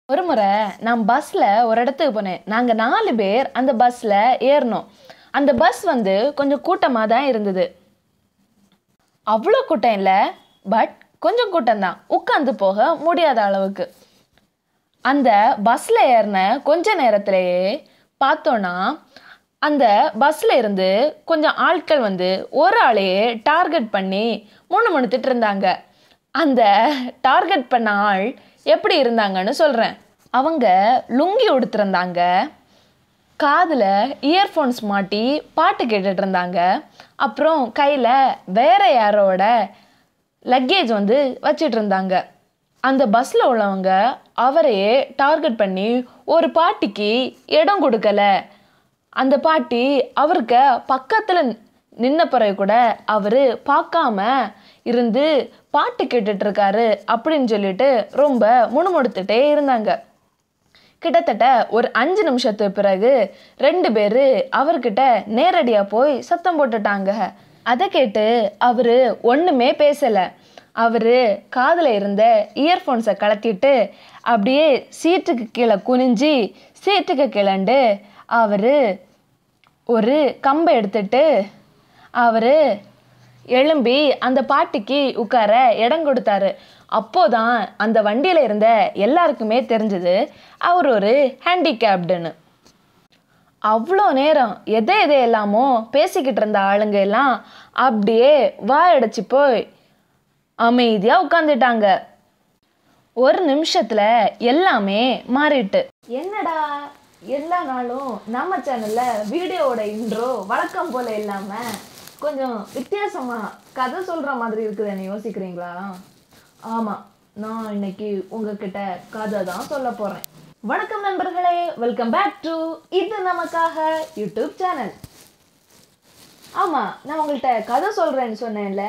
ஒரு முறை நான் பஸ்ஸில் ஒரு இடத்துக்கு போனேன் நாங்கள் நாலு பேர் அந்த பஸ்ஸில் ஏறினோம் அந்த பஸ் வந்து கொஞ்சம் கூட்டமாக தான் இருந்தது அவ்வளோ கூட்டம் இல்லை பட் கொஞ்சம் கூட்டம் தான் உட்காந்து போக முடியாத அளவுக்கு அந்த பஸ்ஸில் ஏறின கொஞ்ச நேரத்திலேயே பார்த்தோன்னா அந்த பஸ்ஸில் இருந்து கொஞ்சம் ஆட்கள் வந்து ஒரு ஆளையே டார்கெட் பண்ணி மூணு மணித்துட்டு இருந்தாங்க அந்த டார்கெட் பண்ண ஆள் எப்படி இருந்தாங்கன்னு சொல்கிறேன் அவங்க லுங்கி உடுத்திருந்தாங்க காதில் இயர்ஃபோன்ஸ் மாட்டி பாட்டு கேட்டுட்டு இருந்தாங்க அப்புறம் கையில் வேற யாரோட லக்கேஜ் வந்து வச்சிட்டு இருந்தாங்க அந்த பஸ்ஸில் உள்ளவங்க அவரையே டார்கெட் பண்ணி ஒரு பாட்டிக்கு இடம் கொடுக்கல அந்த பாட்டி அவருக்கு பக்கத்தில் நின்ன பிறகு கூட அவர் பார்க்காம இருந்து பாட்டு கேட்டுட்டு இருக்காரு அப்படின்னு சொல்லிட்டு ரொம்ப முணுமுணுத்துட்டே இருந்தாங்க கிட்டத்தட்ட ஒரு அஞ்சு நிமிஷத்துக்கு பிறகு ரெண்டு பேர் அவர்கிட்ட நேரடியாக போய் சத்தம் போட்டுட்டாங்க அதை கேட்டு அவர் ஒன்றுமே பேசலை அவர் காதில் இருந்த இயர்ஃபோன்ஸை கலட்டிட்டு அப்படியே சீட்டுக்கு கீழே குனிஞ்சி சீட்டுக்கு கீழண்டு அவர் ஒரு கம்பை எடுத்துட்டு அவர் எழும்பி அந்த பாட்டிக்கு உட்கார இடம் கொடுத்தாரு அப்போதான் அந்த வண்டியில் இருந்த எல்லாருக்குமே தெரிஞ்சது அவர் ஒரு ஹேண்டிகேப்டுன்னு அவ்வளோ நேரம் எதை எதை எல்லாமோ பேசிக்கிட்டு இருந்த ஆளுங்க எல்லாம் அப்படியே வாயடைச்சு போய் அமைதியாக உட்காந்துட்டாங்க ஒரு நிமிஷத்தில் எல்லாமே மாறிட்டு என்னடா எல்லா நாளும் நம்ம சேனலில் வீடியோவோட இன்ட்ரோ வழக்கம் போல் இல்லாமல் கொஞ்சம் வித்தியாசமாக கதை சொல்கிற மாதிரி இருக்குதுன்னு யோசிக்கிறீங்களா ஆமாம் நான் இன்னைக்கு உங்ககிட்ட கதை தான் சொல்ல போகிறேன் வணக்கம் நண்பர்களே வெல்கம் பேக் டு இது நமக்காக யூடியூப் சேனல் ஆமாம் நான் உங்கள்கிட்ட கதை சொல்கிறேன்னு சொன்னேன்ல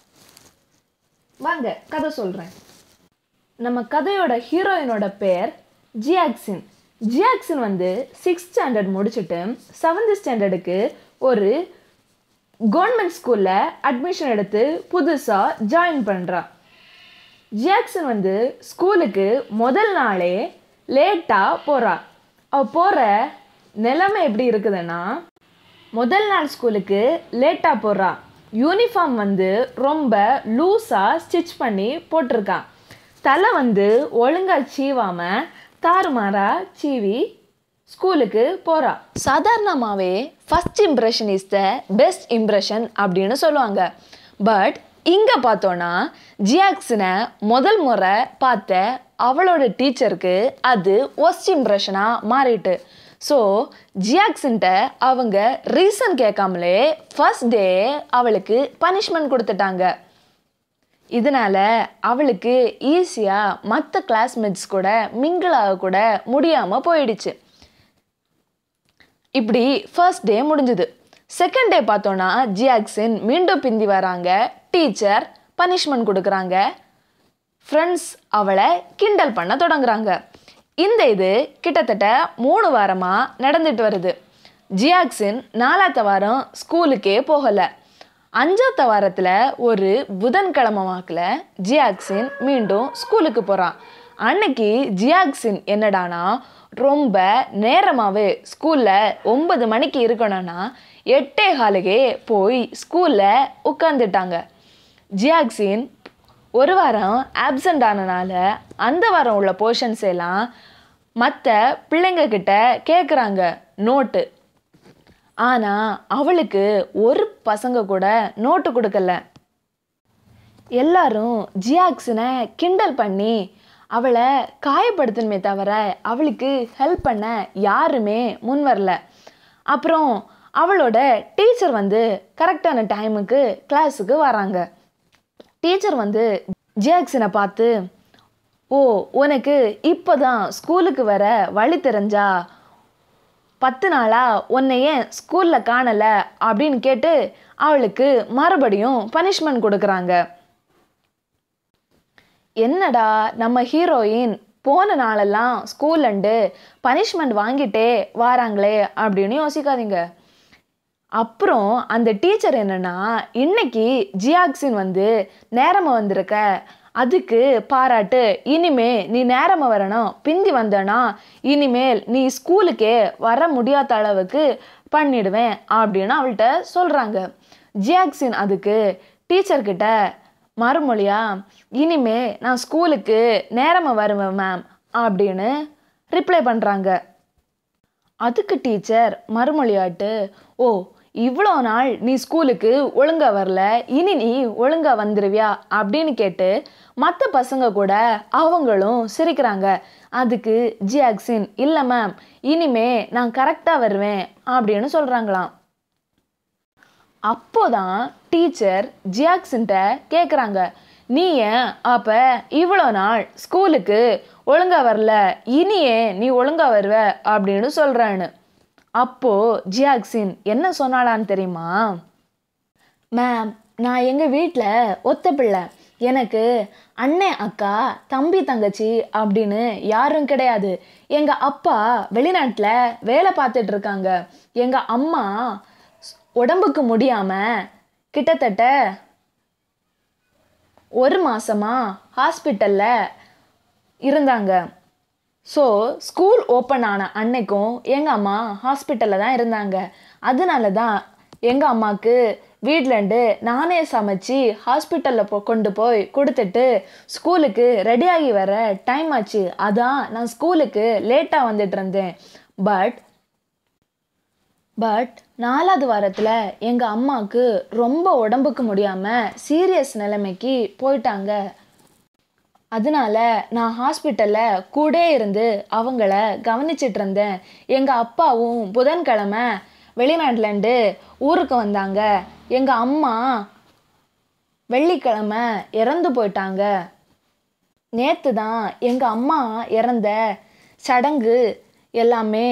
வாங்க கதை சொல்கிறேன் நம்ம கதையோட ஹீரோயினோட பேர் ஜியாக்சின் ஜியாக்சின் வந்து சிக்ஸ்த் ஸ்டாண்டர்ட் முடிச்சுட்டு செவன்த் ஸ்டாண்டர்டுக்கு ஒரு கவர்மெண்ட் ஸ்கூலில் அட்மிஷன் எடுத்து புதுசாக ஜாயின் பண்ணுறா ஜியாக்சன் வந்து ஸ்கூலுக்கு முதல் நாளே லேட்டாக போகிறா அவள் போகிற நிலைமை எப்படி இருக்குதுன்னா முதல் நாள் ஸ்கூலுக்கு லேட்டாக போகிறா யூனிஃபார்ம் வந்து ரொம்ப லூஸாக ஸ்டிச் பண்ணி போட்டிருக்கான் தலை வந்து ஒழுங்காக சீவாமல் தாறுமாறா சீவி ஸ்கூலுக்கு போகிறா சாதாரணமாகவே first impression is the best impression அப்படின்னு சொல்லுவாங்க பட் இங்கே பார்த்தோன்னா ஜியாக்ஸனை முதல் முறை பார்த்த அவளோட டீச்சருக்கு அது ஒஸ்ட் இம்ப்ரெஷனாக மாறிட்டு ஸோ ஜியாக்ஸன்ட்ட அவங்க ரீசன் கேட்காமலே ஃபஸ்ட் டே அவளுக்கு பனிஷ்மெண்ட் கொடுத்துட்டாங்க இதனால அவளுக்கு ஈஸியாக மற்ற கிளாஸ்மேட்ஸ் கூட மிங்கிள் ஆக கூட முடியாமல் போயிடுச்சு இப்படி ஃபர்ஸ்ட் டே முடிஞ்சுது செகண்ட் டே பார்த்தோன்னா ஜியாக்சின் மீண்டும் பிந்தி வராங்க டீச்சர் பனிஷ்மெண்ட் கொடுக்குறாங்க ஃப்ரெண்ட்ஸ் அவளை கிண்டல் பண்ண தொடங்குறாங்க இந்த இது கிட்டத்தட்ட மூணு வாரமாக நடந்துட்டு வருது ஜியாக்சின் நாலாத்த வாரம் ஸ்கூலுக்கே போகலை அஞ்சாத்த வாரத்தில் ஒரு புதன்கிழமை வாக்கில் ஜியாக்சின் மீண்டும் ஸ்கூலுக்கு போகிறான் அன்னைக்கு ஜியாக்சின் என்னடானா ரொம்ப நேரமாகவே ஸ்கூலில் ஒன்பது மணிக்கு இருக்கணும்னா எட்டே காலுக்கே போய் ஸ்கூலில் உட்காந்துட்டாங்க ஜியாக்சின் ஒரு வாரம் ஆப்சண்ட் ஆனனால அந்த வாரம் உள்ள போர்ஷன்ஸ் எல்லாம் மற்ற பிள்ளைங்க கிட்ட கேட்குறாங்க நோட்டு ஆனால் அவளுக்கு ஒரு பசங்க கூட நோட்டு கொடுக்கல எல்லாரும் ஜியாக்ஸனை கிண்டல் பண்ணி அவளை காயப்படுத்தணுமே தவிர அவளுக்கு ஹெல்ப் பண்ண யாருமே முன் வரல அப்புறம் அவளோட டீச்சர் வந்து கரெக்டான டைமுக்கு கிளாஸுக்கு வராங்க டீச்சர் வந்து ஜியாக்ஸனை பார்த்து ஓ உனக்கு இப்போ தான் ஸ்கூலுக்கு வர வழி தெரிஞ்சா பத்து நாளா உன்னை ஏன் ஸ்கூலில் காணலை அப்படின்னு கேட்டு அவளுக்கு மறுபடியும் பனிஷ்மெண்ட் கொடுக்குறாங்க என்னடா நம்ம ஹீரோயின் போன நாளெல்லாம் ஸ்கூல்லண்டு பனிஷ்மெண்ட் வாங்கிட்டே வாராங்களே அப்படின்னு யோசிக்காதீங்க அப்புறம் அந்த டீச்சர் என்னன்னா இன்னைக்கு ஜியாக்சின் வந்து நேரமாக வந்திருக்க அதுக்கு பாராட்டு இனிமே நீ நேரமா வரணும் பிந்தி வந்தனா இனிமேல் நீ ஸ்கூலுக்கே வர முடியாத அளவுக்கு பண்ணிடுவேன் அப்படின்னு அவள்கிட்ட சொல்கிறாங்க ஜியாக்சின் அதுக்கு டீச்சர்கிட்ட மறுமொழியா இனிமே நான் ஸ்கூலுக்கு நேரமாக வருவேன் மேம் அப்படின்னு ரிப்ளை பண்ணுறாங்க அதுக்கு டீச்சர் மறுமொழியாட்டு ஓ இவ்வளோ நாள் நீ ஸ்கூலுக்கு ஒழுங்கா வரல இனி நீ ஒழுங்கா வந்துருவியா அப்படின்னு கேட்டு மற்ற பசங்க கூட அவங்களும் சிரிக்கிறாங்க அதுக்கு ஜியாக்சின் இல்லை மேம் இனிமே நான் கரெக்டாக வருவேன் அப்படின்னு சொல்கிறாங்களாம் அப்போதான் டீச்சர் ஜியாக்ஸன்ட்ட கேட்குறாங்க நீ ஏன் அப்போ இவ்வளோ நாள் ஸ்கூலுக்கு ஒழுங்கா வரல இனியே நீ ஒழுங்கா வருவ அப்படின்னு சொல்கிறான்னு அப்போ ஜியாக்சின் என்ன சொன்னாலான்னு தெரியுமா மேம் நான் எங்கள் வீட்டில் ஒத்த பிள்ளை எனக்கு அண்ணன் அக்கா தம்பி தங்கச்சி அப்படின்னு யாரும் கிடையாது எங்கள் அப்பா வெளிநாட்டில் வேலை பார்த்துட்டு இருக்காங்க எங்கள் அம்மா உடம்புக்கு முடியாமல் கிட்டத்தட்ட ஒரு மாசமா ஹாஸ்பிட்டலில் இருந்தாங்க ஸோ ஸ்கூல் ஓப்பன் ஆன அன்னைக்கும் எங்கள் அம்மா ஹாஸ்பிட்டலில் தான் இருந்தாங்க அதனால தான் எங்கள் அம்மாவுக்கு வீட்டிலேருந்து நானே சமைச்சு ஹாஸ்பிட்டலில் போ கொண்டு போய் கொடுத்துட்டு ஸ்கூலுக்கு ரெடியாகி வர டைம் ஆச்சு அதான் நான் ஸ்கூலுக்கு லேட்டாக வந்துட்டு இருந்தேன் பட் பட் நாலாவது வாரத்தில் எங்கள் அம்மாவுக்கு ரொம்ப உடம்புக்கு முடியாமல் சீரியஸ் நிலைமைக்கு போயிட்டாங்க அதனால நான் ஹாஸ்பிட்டலில் கூட இருந்து அவங்கள கவனிச்சிட்டு இருந்தேன் எங்கள் அப்பாவும் புதன்கிழமை வெளிநாட்டிலேருந்து ஊருக்கு வந்தாங்க எங்கள் அம்மா வெள்ளிக்கிழமை இறந்து போயிட்டாங்க நேற்று தான் எங்கள் அம்மா இறந்த சடங்கு எல்லாமே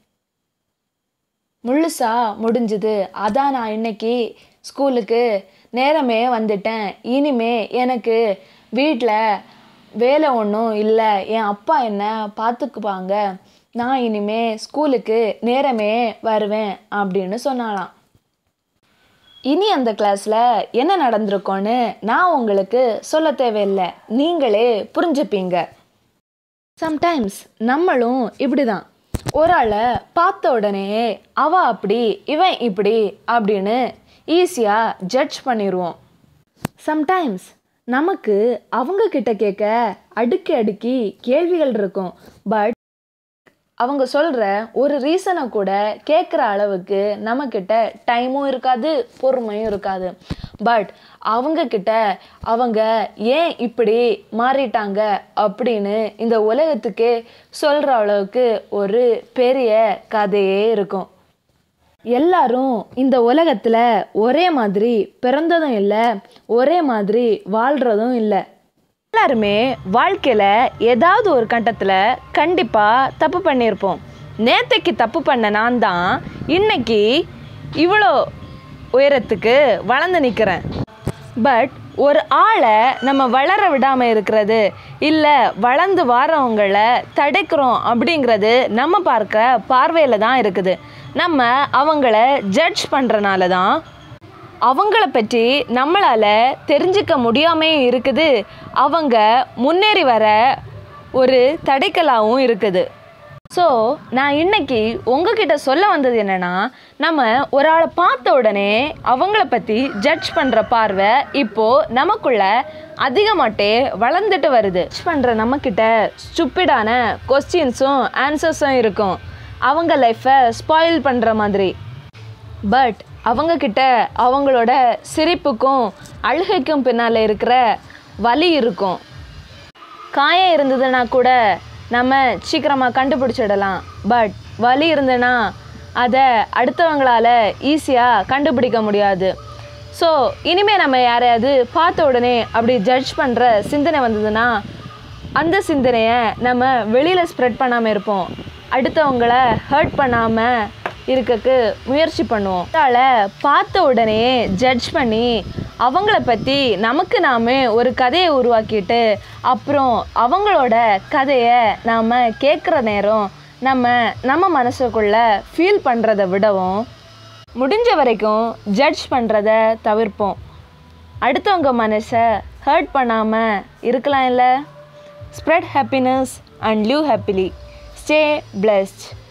முழுசா முடிஞ்சுது அதான் நான் இன்னைக்கு ஸ்கூலுக்கு நேரமே வந்துட்டேன் இனிமே எனக்கு வீட்டில் வேலை ஒன்றும் இல்லை என் அப்பா என்ன பார்த்துக்குப்பாங்க நான் இனிமே ஸ்கூலுக்கு நேரமே வருவேன் அப்படின்னு சொன்னாலாம் இனி அந்த கிளாஸில் என்ன நடந்திருக்கோன்னு நான் உங்களுக்கு சொல்ல தேவையில்லை நீங்களே புரிஞ்சுப்பீங்க சம்டைம்ஸ் நம்மளும் இப்படி தான் ஒரு ஆளை பார்த்த உடனே அவ அப்படி இவன் இப்படி அப்படின்னு ஈஸியாக ஜட்ஜ் பண்ணிடுவோம் சம்டைம்ஸ் நமக்கு அவங்க கிட்ட கேட்க அடுக்கி அடுக்கி கேள்விகள் இருக்கும் பட் அவங்க சொல்கிற ஒரு ரீசனை கூட கேட்குற அளவுக்கு நம்மக்கிட்ட டைமும் இருக்காது பொறுமையும் இருக்காது பட் அவங்க கிட்ட அவங்க ஏன் இப்படி மாறிட்டாங்க அப்படின்னு இந்த உலகத்துக்கே சொல்கிற அளவுக்கு ஒரு பெரிய கதையே இருக்கும் எல்லாரும் இந்த உலகத்தில் ஒரே மாதிரி பிறந்ததும் இல்லை ஒரே மாதிரி வாழ்கிறதும் இல்லை எல்லாருமே வாழ்க்கையில் ஏதாவது ஒரு கட்டத்தில் கண்டிப்பாக தப்பு பண்ணியிருப்போம் நேத்தைக்கு தப்பு பண்ண நான் தான் இன்னைக்கு இவ்வளோ உயரத்துக்கு வளர்ந்து நிற்கிறேன் பட் ஒரு ஆளை நம்ம வளர விடாமல் இருக்கிறது இல்லை வளர்ந்து வாரவங்களை தடுக்கிறோம் அப்படிங்கிறது நம்ம பார்க்க பார்வையில் தான் இருக்குது நம்ம அவங்கள ஜட்ஜ் பண்ணுறனால தான் அவங்கள பற்றி நம்மளால் தெரிஞ்சுக்க முடியாமே இருக்குது அவங்க முன்னேறி வர ஒரு தடைக்கலாவும் இருக்குது ஸோ நான் இன்னைக்கு உங்ககிட்ட சொல்ல வந்தது என்னன்னா நம்ம ஒரு ஆளை பார்த்த உடனே அவங்கள பற்றி ஜட்ஜ் பண்ணுற பார்வை இப்போ நமக்குள்ள அதிகமாட்டே வளர்ந்துட்டு வருது ஜட்ஜ் பண்ணுற நம்மக்கிட்ட ஸ்டூப்பிடான கொஸ்டின்ஸும் ஆன்சர்ஸும் இருக்கும் அவங்க லைஃப்பை ஸ்பாயில் பண்ணுற மாதிரி பட் அவங்கக்கிட்ட அவங்களோட சிரிப்புக்கும் அழுகைக்கும் பின்னால் இருக்கிற வலி இருக்கும் காயம் இருந்ததுன்னா கூட நம்ம சீக்கிரமாக கண்டுபிடிச்சிடலாம் பட் வலி இருந்ததுன்னா அதை அடுத்தவங்களால ஈஸியாக கண்டுபிடிக்க முடியாது ஸோ இனிமேல் நம்ம யாரையாவது பார்த்த உடனே அப்படி ஜட்ஜ் பண்ணுற சிந்தனை வந்ததுன்னா அந்த சிந்தனையை நம்ம வெளியில் ஸ்ப்ரெட் பண்ணாமல் இருப்போம் அடுத்தவங்கள ஹர்ட் பண்ணாமல் இருக்கக்கு முயற்சி பண்ணுவோம் அதனால் பார்த்த உடனே ஜட்ஜ் பண்ணி அவங்கள பற்றி நமக்கு நாமே ஒரு கதையை உருவாக்கிட்டு அப்புறம் அவங்களோட கதையை நாம் கேட்குற நேரம் நம்ம நம்ம மனசுக்குள்ள ஃபீல் பண்ணுறத விடவும் முடிஞ்ச வரைக்கும் ஜட்ஜ் பண்ணுறத தவிர்ப்போம் அடுத்தவங்க மனசை ஹர்ட் பண்ணாமல் இருக்கலாம் இல்லை spread happiness and live happily stay blessed